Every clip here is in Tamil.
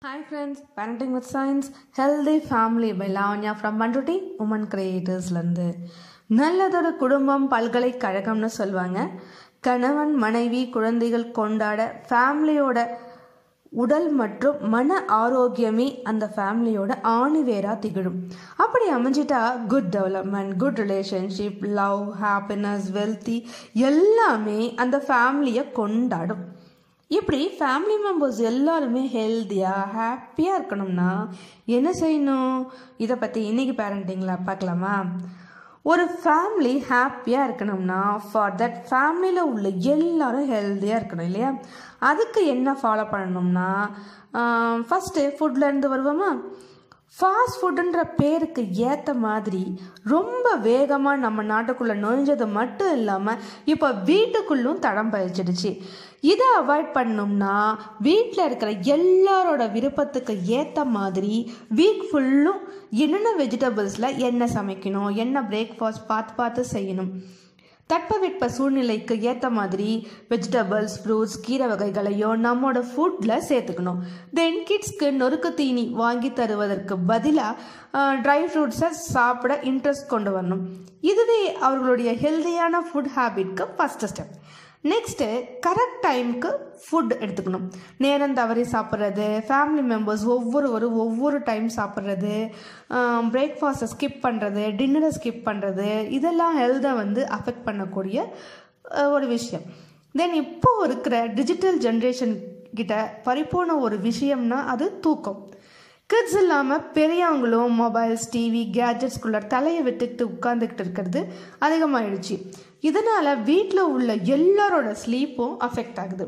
Hi friends, Parenting with Science, Healthy Family by Lavanya from Banduti, Women Creatorsலேருந்து நல்லதொரு குடும்பம் பல்கலைக்கழகம்னு சொல்லுவாங்க கணவன் மனைவி குழந்தைகள் கொண்டாட ஃபேமிலியோட உடல் மற்றும் மன ஆரோக்கியமே அந்த ஃபேமிலியோட ஆணிவேராக திகழும் அப்படி அமைஞ்சிட்டா good development good relationship love happiness wealthy எல்லாமே அந்த ஃபேமிலியை கொண்டாடும் இப்படி ஃபேமிலி மெம்பர்ஸ் எல்லாருமே ஹெல்த்தியாக ஹாப்பியாக இருக்கணும்னா என்ன செய்யணும் இதை பற்றி இன்னைக்கு பேரண்டிங்கில் பார்க்கலாமா ஒரு ஃபேமிலி ஹாப்பியாக இருக்கணும்னா ஃபார் தட் ஃபேமிலியில் உள்ள எல்லாரும் ஹெல்த்தியாக இருக்கணும் இல்லையா அதுக்கு என்ன ஃபாலோ பண்ணணும்னா ஃபஸ்ட்டு ஃபுட்லேருந்து வருவோமா ஃபாஸ்ட் ஃபுட்டுன்ற பேருக்கு ஏற்ற மாதிரி ரொம்ப வேகமாக நம்ம நாட்டுக்குள்ளே நுழைஞ்சது மட்டும் இல்லாமல் இப்போ வீட்டுக்குள்ளும் தடம் பதிச்சிடுச்சு இதை அவாய்ட் பண்ணோம்னா வீட்டில் இருக்கிற எல்லாரோட விருப்பத்துக்கு ஏற்ற மாதிரி வீக் ஃபுல்லும் என்னென்ன வெஜிடபிள்ஸில் என்ன சமைக்கணும் என்ன பிரேக்ஃபாஸ்ட் பார்த்து பார்த்து செய்யணும் தட்பவெட்ப சூழ்நிலைக்கு ஏற்ற மாதிரி வெஜிடபிள்ஸ் ஃப்ரூட்ஸ் கீரை வகைகளையோ நம்மளோட ஃபுட்டில் சேர்த்துக்கணும் தென் கிட்ஸ்க்கு நொறுக்கு தீனி வாங்கி தருவதற்கு பதிலாக ட்ரை ஃப்ரூட்ஸை சாப்பிட இன்ட்ரெஸ்ட் கொண்டு வரணும் இதுவே அவர்களுடைய ஹெல்தியான ஃபுட் ஹேபிட்க்கு ஃபஸ்ட்டு ஸ்டெப் நெக்ஸ்ட்டு கரெக்ட் டைமுக்கு ஃபுட் எடுத்துக்கணும் நேரம் தவறி சாப்பிட்றது ஃபேமிலி மெம்பர்ஸ் ஒவ்வொருவரும் ஒவ்வொரு டைம் சாப்பிட்றது பிரேக்ஃபாஸ்ட்டை ஸ்கிப் பண்ணுறது டின்னரை ஸ்கிப் பண்ணுறது இதெல்லாம் ஹெல்த்தை வந்து அஃபெக்ட் பண்ணக்கூடிய ஒரு விஷயம் தென் இப்போ இருக்கிற டிஜிட்டல் ஜென்ரேஷன் கிட்ட பரிபூர்ண ஒரு விஷயம்னா அது தூக்கம் கிட்ஸ் இல்லாமல் பெரியவங்களும் மொபைல்ஸ் டிவி கேஜெட்ஸ்குள்ள தலையை விட்டுக்கிட்டு உட்காந்துக்கிட்டு இருக்கிறது அதிகமாகிடுச்சு இதனால் வீட்டில் உள்ள எல்லாரோட ஸ்லீப்பும் அஃபெக்ட் ஆகுது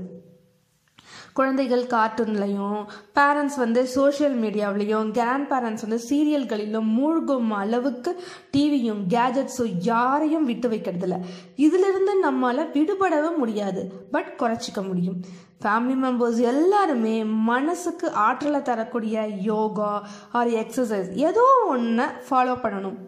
குழந்தைகள் கார்ட்டூன்லையும் பேரண்ட்ஸ் வந்து சோஷியல் மீடியாவிலையும் கிராண்ட் பேரண்ட்ஸ் வந்து சீரியல்களிலும் மூழ்கும் அளவுக்கு டிவியும் கேஜெட்ஸும் யாரையும் விட்டு வைக்கிறதில்ல இதிலிருந்து நம்மளால் விடுபடவே முடியாது பட் குறைச்சிக்க முடியும் ஃபேமிலி மெம்பர்ஸ் எல்லாருமே மனசுக்கு ஆற்றலை தரக்கூடிய யோகா ஆர் எக்ஸசைஸ் ஏதோ ஒன்று ஃபாலோ பண்ணணும்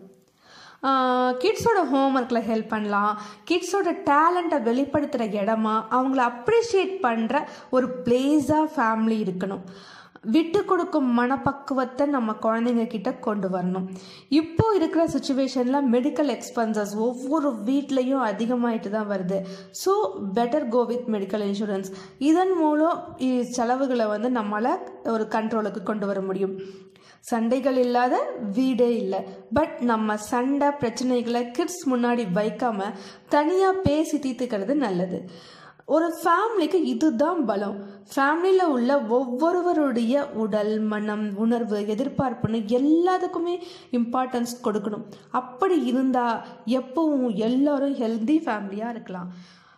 கிட்ஸோட ஹோம்ஒர்க்கில் ஹெல்ப் பண்ணலாம் கிட்ஸோட டேலண்ட்டை வெளிப்படுத்துகிற இடமா அவங்கள அப்ரிஷியேட் பண்ணுற ஒரு பிளேஸாக ஃபேமிலி இருக்கணும் விட்டு கொடுக்கும் மனப்பக்குவத்தை நம்ம குழந்தைங்க கிட்ட கொண்டு வரணும் இப்போ இருக்கிற சுச்சுவேஷனில் மெடிக்கல் எக்ஸ்பென்சஸ் ஒவ்வொரு வீட்லேயும் அதிகமாயிட்டு தான் வருது so better go with medical insurance இதன் மூலம் செலவுகளை வந்து நம்மளால் ஒரு கண்ட்ரோலுக்கு கொண்டு வர முடியும் சண்டைகள் இல்லாத வீடே இல்லை பட் நம்ம சண்டை பிரச்சனைகளை கிட்ஸ் முன்னாடி வைக்காம தனியாக பேசி தீர்த்துக்கிறது நல்லது ஒரு ஃபேமிலிக்கு இதுதான் பலம் ஃபேமிலியில் உள்ள ஒவ்வொருவருடைய உடல் மனம் உணர்வு எதிர்பார்ப்புன்னு எல்லாத்துக்குமே இம்பார்ட்டன்ஸ் கொடுக்கணும் அப்படி இருந்தால் எப்பவும் எல்லாரும் ஹெல்தி ஃபேமிலியாக இருக்கலாம்